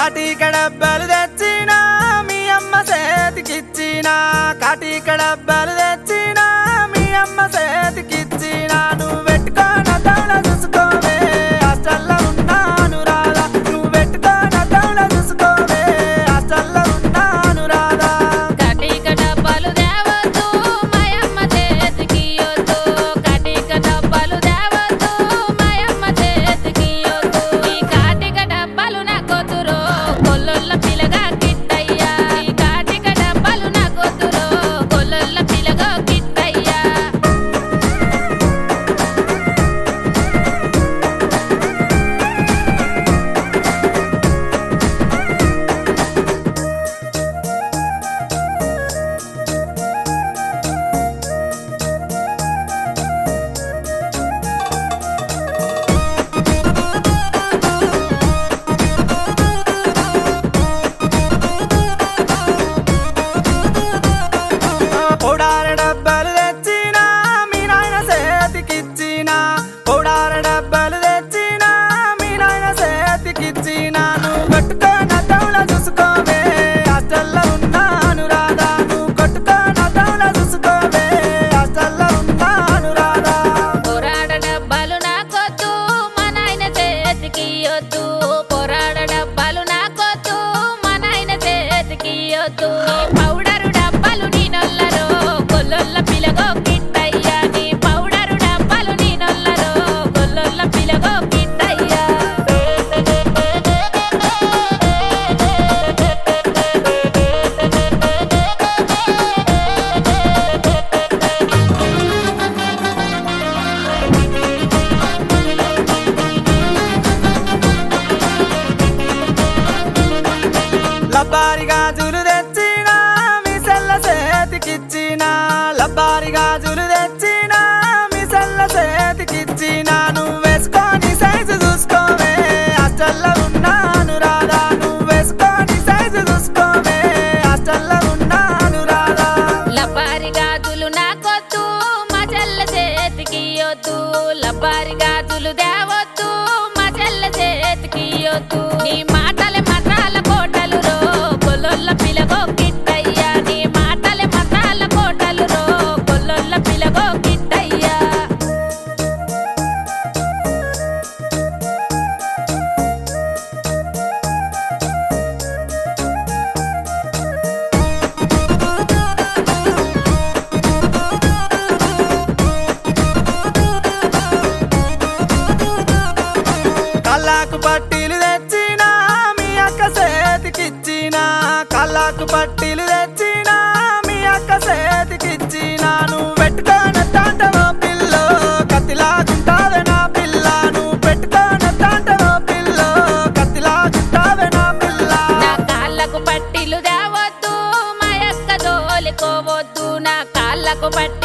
కాటిక డబ్బలు తెచ్చినా మీ అమ్మ చేతికిచ్చినా కాటిక డబ్బలు తెచ్చినా మీ అమ్మ చేతికిచ్చినా నువ్వు పెట్టుకోన తౌడ చూసుకోవే హాస్టల్లో ఉన్నాను రాదా నువ్వు పెట్టుకోన తౌడ చూసుకోవే హాస్టల్లో ఉన్నాను రాదా కటిక డబ్బాలు దేవద్దు మాయమ్మ చేతికి ఇయ్యొద్దు కటిక డబ్బాలు దేవద్దు మాయమ్మ చేతికి ఇయ్యొద్దు ఈ కాటిక డబ్బాలు నాకొద్దురో కొల్లొల్ల పిల్లగా కిట్టయ్యా ఈ కాటిక డబ్బాలు నాకొద్దురో కొల్లొల్ల పిల్లగా కిట్టయ్యా పౌడార డబ్బలు తెచ్చినా మీ నాయన చేతికిచ్చినా పౌడార డబ్బలు తెచ్చినా మీ నాయన చేతికిచ్చినా నువ్వు కొట్టుకోన తౌడ చూసుకోవే హాస్టల్లో ఉన్నాను రాదా నువ్వు కొట్టుకోన తౌడ చూసుకోవే హాస్టల్లో ఉన్నాను రాదా పొరాడ డబ్బాలు నాకొద్దు మా నాయన చేతికి ఇయ్యొద్దు పొరాడ డబ్బాలు నాకొద్దు మా నాయన చేతికి ఇయ్యొద్దు నీ పౌడరు డబ్బాలు నీ నొల్లరో కొల్లొల్ల పిలగో కిట్టయ్యా నీ పౌడరు డబ్బాలు నీ నొల్లరో కొల్లొల్ల పిలగో కిట్టయ్యా లబ్బారి గాజులు తెచ్చినా మీ సెల్ల చేతికిచ్చినా లబ్బారి గాజులు తెచ్చినా మీ సెల్ల చేతికిచ్చినా నువ్వు వేసుకొని సైజు చూసుకోవే హాస్టల్లో ఉన్నాను రాదా నువ్వు వేసుకొని సైజు చూసుకోవే హాస్టల్లో ఉన్నాను రాదా లబ్బారి గాజులు నాకొద్దు మా చెల్ల చేతికి ఇయ్యొద్దు లబ్బారి గాజులు దేవద్దు మా చెల్ల చేతికి ఇయ్యొద్దు నీ మాటలే మతాల కోటలు రో కొల్లొల్ల పిలగో కిట్టయ్యా నీ మాటలే మతాల కోటలు రో కొల్లొల్ల పిలగో కిట్టయ్యా కళ్ళకు పట్టీలు తెచ్చినా మీ అక్క చేతికిచ్చినా కళ్ళకు పట్టీలు తెచ్చినా మీ అక్క చేతికిచ్చినా నువ్వు పెట్టుకోన తాంటవో పిల్లో కత్తిలాగుంటావే నా పిల్ల నువ్వు పెట్టుకోన తాంటవో పిల్లో కత్తిలాగుంటావే నా పిల్ల నా కాళ్ళకు పట్టీలు దేవద్దు మా యొక్క దోలుకోవద్దు నా కాళ్ళకు పట్టి